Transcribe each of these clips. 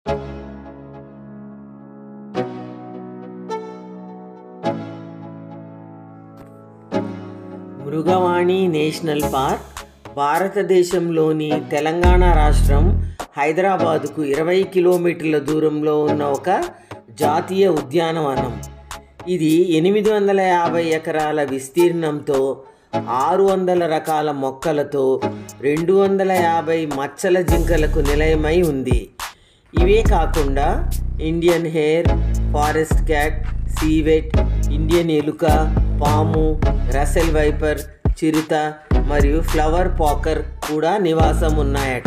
Mrugavani national park భారతదేశంలోని తెలంగాణ రాష్ట్రం హైదరాబాదుకు ఇరవై కిలోమీటర్ల దూరంలో ఉన్న ఒక జాతీయ ఉద్యానవనం ఇది ఎనిమిది వందల యాభై ఎకరాల విస్తీర్ణంతో ఆరు వందల రకాల మొక్కలతో రెండు వందల యాభై మచ్చల జింకలకు నిలయమై ఉంది ఇవే కాకుండా Indian hare forest cat civet Indian ఎలుక పాము రసెల్ వైపర్ చిరుత మరియు ఫ్లవర్ పాకర్ కూడా నివాసం ఉన్నాయట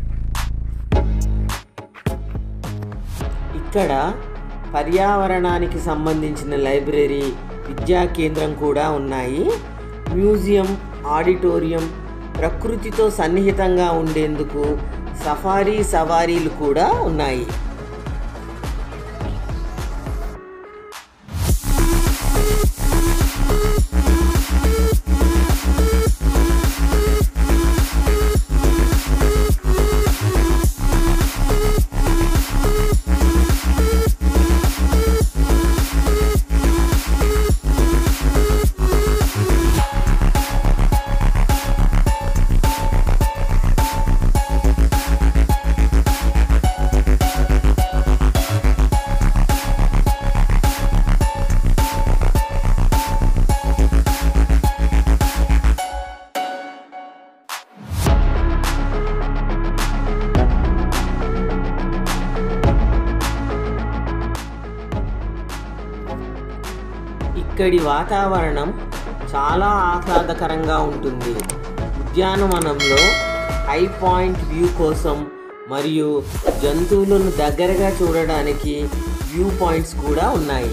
ఇక్కడ పర్యావరణానికి సంబంధించిన లైబ్రరీ విద్యా కేంద్రం కూడా ఉన్నాయి మ్యూజియం ఆడిటోరియం ప్రకృతితో సన్నిహితంగా ఉండేందుకు సఫారీ సవారీలు కూడా ఉన్నాయి ఇక్కడి వాతావరణం చాలా ఆహ్లాదకరంగా ఉంటుంది ఉద్యానవనంలో హై పాయింట్ వ్యూ కోసం మరియు జంతువులను దగ్గరగా చూడడానికి వ్యూ పాయింట్స్ కూడా ఉన్నాయి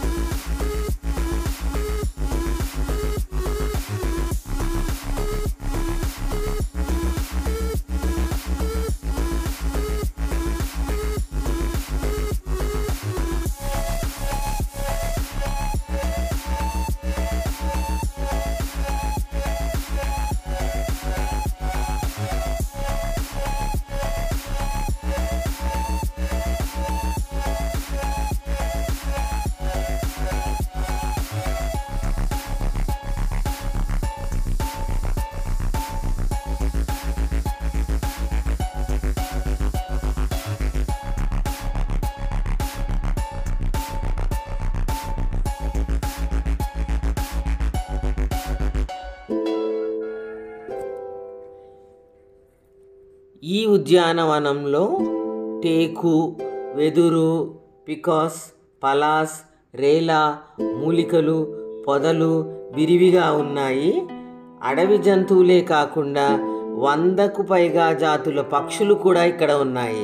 ఈ ఉద్యానవనంలో టేకు వెదురు పికాస్ పలాస్ రేలా మూలికలు పొదలు విరివిగా ఉన్నాయి అడవి జంతువులే కాకుండా వందకు పైగా జాతుల పక్షులు కూడా ఇక్కడ ఉన్నాయి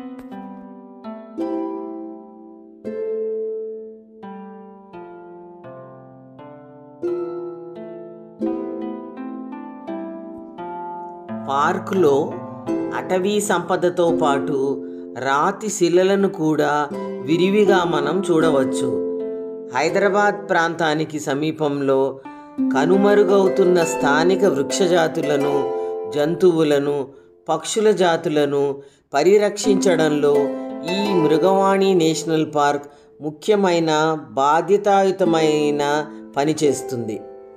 పార్కులో అటవీ సంపదతో పాటు రాతి శిలలను కూడా విరివిగా మనం చూడవచ్చు హైదరాబాద్ ప్రాంతానికి సమీపంలో కనుమరుగవుతున్న స్థానిక వృక్షజాతులను జంతువులను పక్షుల జాతులను పరిరక్షించడంలో ఈ మృగవాణి నేషనల్ పార్క్ ముఖ్యమైన బాధ్యతాయుతమైన పనిచేస్తుంది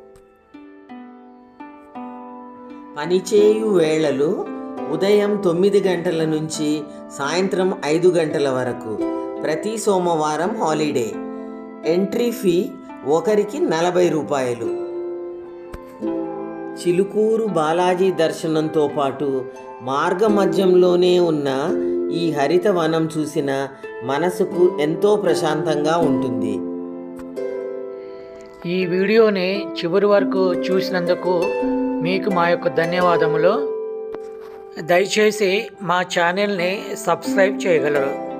పనిచేయు వేళలు ఉదయం తొమ్మిది గంటల నుంచి సాయంత్రం ఐదు గంటల వరకు ప్రతి సోమవారం హాలిడే ఎంట్రీ ఫీ ఒకరికి నలభై రూపాయలు చిలుకూరు బాలాజీ దర్శనంతో పాటు మార్గ మధ్యంలోనే ఉన్న ఈ హరిత వనం చూసిన మనసుకు ఎంతో ప్రశాంతంగా ఉంటుంది ఈ వీడియోని చివరి వరకు చూసినందుకు మీకు మా యొక్క ధన్యవాదములు దయచేసి మా ఛానల్ని సబ్స్క్రైబ్ చేయగలరు